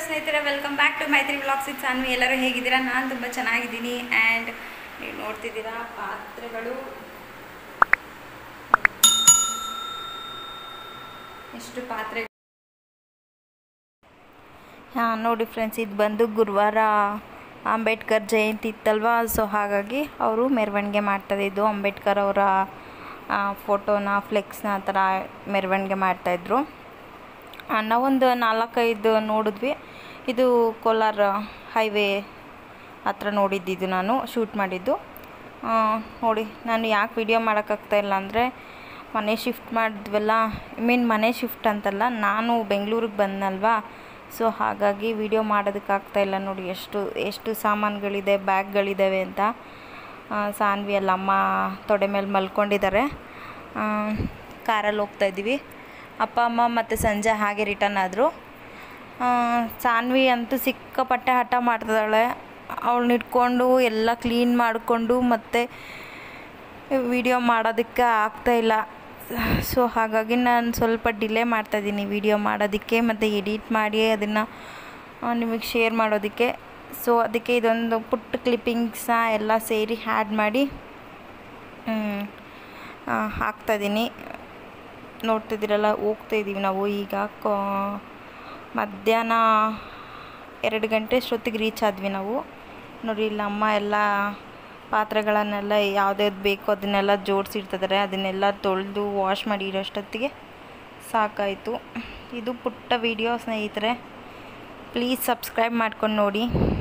ಸ್ನೇಹಿತರೆ welcome back to Maitri blogs it Saanvi ಎಲ್ಲರೂ ಹೇಗಿದ್ದೀರಾ ನಾನು ತುಂಬ ಚೆನ್ನಾಗಿದ್ದೀನಿ ಆ್ಯಂಡ್ ನೀವು ನೋಡ್ತಿದ್ದೀರಾ ಪಾತ್ರೆಗಳು ಎಷ್ಟು ಪಾತ್ರೆ ಹಾಂ ನೋಡಿ ಫ್ರೆಂಡ್ಸ್ ಇದು ಬಂದು ಗುರುವಾರ ಅಂಬೇಡ್ಕರ್ ಜಯಂತಿ ಇತ್ತಲ್ವ ಸೊ ಹಾಗಾಗಿ ಅವರು ಮೆರವಣಿಗೆ ಮಾಡ್ತಾಯಿದ್ದು ಅಂಬೇಡ್ಕರ್ ಅವರ ಫೋಟೋನ ಫ್ಲೆಕ್ಸ್ನ ಆ ಥರ ಮೆರವಣಿಗೆ ಮಾಡ್ತಾಯಿದ್ರು ಆ, ನಾವೊಂದು ನಾಲ್ಕೈದು ನೋಡಿದ್ವಿ ಇದು ಕೋಲಾರ ಹೈವೇ ಹತ್ರ ನೋಡಿದ್ದಿದ್ದು ನಾನು ಶೂಟ್ ಮಾಡಿದ್ದು ಆ, ನೋಡಿ ನಾನು ಯಾಕೆ ವಿಡಿಯೋ ಮಾಡೋಕ್ಕಾಗ್ತಾ ಇಲ್ಲ ಅಂದರೆ ಮನೆ ಶಿಫ್ಟ್ ಮಾಡಿದ್ವಲ್ಲ ಐ ಮೀನ್ ಮನೆ ಶಿಫ್ಟ್ ಅಂತಲ್ಲ ನಾನು ಬೆಂಗಳೂರಿಗೆ ಬಂದನಲ್ವಾ ಸೊ ಹಾಗಾಗಿ ವಿಡಿಯೋ ಮಾಡೋದಕ್ಕಾಗ್ತಾ ಇಲ್ಲ ನೋಡಿ ಎಷ್ಟು ಎಷ್ಟು ಸಾಮಾನುಗಳಿದೆ ಬ್ಯಾಗ್ಗಳಿದ್ದಾವೆ ಅಂತ ಆ, ಸಾನ್ವಿ ಅಲ್ಲ ಅಮ್ಮ ತೊಡೆ ಮೇಲೆ ಮಲ್ಕೊಂಡಿದ್ದಾರೆ ಕಾರಲ್ಲಿ ಹೋಗ್ತಾ ಇದ್ದೀವಿ ಅಪ್ಪ ಅಮ್ಮ ಮತ್ತು ಸಂಜೆ ಹಾಗೆ ರಿಟರ್ನ್ ಆದರು ಸಾನ್ವಿ ಅಂತೂ ಸಿಕ್ಕಾಪಟ್ಟೆ ಹಠ ಮಾಡ್ತಿದ್ದಾಳೆ ಅವಳನ್ನ ಇಟ್ಕೊಂಡು ಎಲ್ಲ ಕ್ಲೀನ್ ಮಾಡಿಕೊಂಡು ಮತ್ತು ವಿಡಿಯೋ ಮಾಡೋದಕ್ಕೆ ಆಗ್ತಾಯಿಲ್ಲ ಸೊ ಹಾಗಾಗಿ ನಾನು ಸ್ವಲ್ಪ ಡಿಲೇ ಮಾಡ್ತಾಯಿದ್ದೀನಿ ವಿಡಿಯೋ ಮಾಡೋದಕ್ಕೆ ಮತ್ತು ಎಡಿಟ್ ಮಾಡಿ ಅದನ್ನು ನಿಮಗೆ ಶೇರ್ ಮಾಡೋದಕ್ಕೆ ಸೊ ಅದಕ್ಕೆ ಇದೊಂದು ಪುಟ್ಟ ಕ್ಲಿಪ್ಪಿಂಗ್ಸ್ನ ಎಲ್ಲ ಸೇರಿ ಆ್ಯಡ್ ಮಾಡಿ ಹಾಕ್ತಾಯಿದ್ದೀನಿ ನೋಡ್ತಿದ್ದೀರಲ್ಲ ಹೋಗ್ತಾ ಇದ್ದೀವಿ ನಾವು ಈಗ ಕೋ ಮಧ್ಯಾಹ್ನ ಎರಡು ಗಂಟೆ ಅಷ್ಟೊತ್ತಿಗೆ ರೀಚ್ ಆದ್ವಿ ನಾವು ನೋಡಿ ಇಲ್ಲಿ ಅಮ್ಮ ಎಲ್ಲ ಪಾತ್ರೆಗಳನ್ನೆಲ್ಲ ಯಾವ್ದ್ಯಾವ್ದು ಬೇಕೋ ಅದನ್ನೆಲ್ಲ ಜೋಡಿಸಿಡ್ತಿದ್ದಾರೆ ಅದನ್ನೆಲ್ಲ ತೊಳೆದು ವಾಶ್ ಮಾಡಿ ಇರೋಷ್ಟೊತ್ತಿಗೆ ಸಾಕಾಯಿತು ಇದು ಪುಟ್ಟ ವಿಡಿಯೋ ಸ್ನೇಹಿತರೆ ಪ್ಲೀಸ್ ಸಬ್ಸ್ಕ್ರೈಬ್ ಮಾಡ್ಕೊಂಡು ನೋಡಿ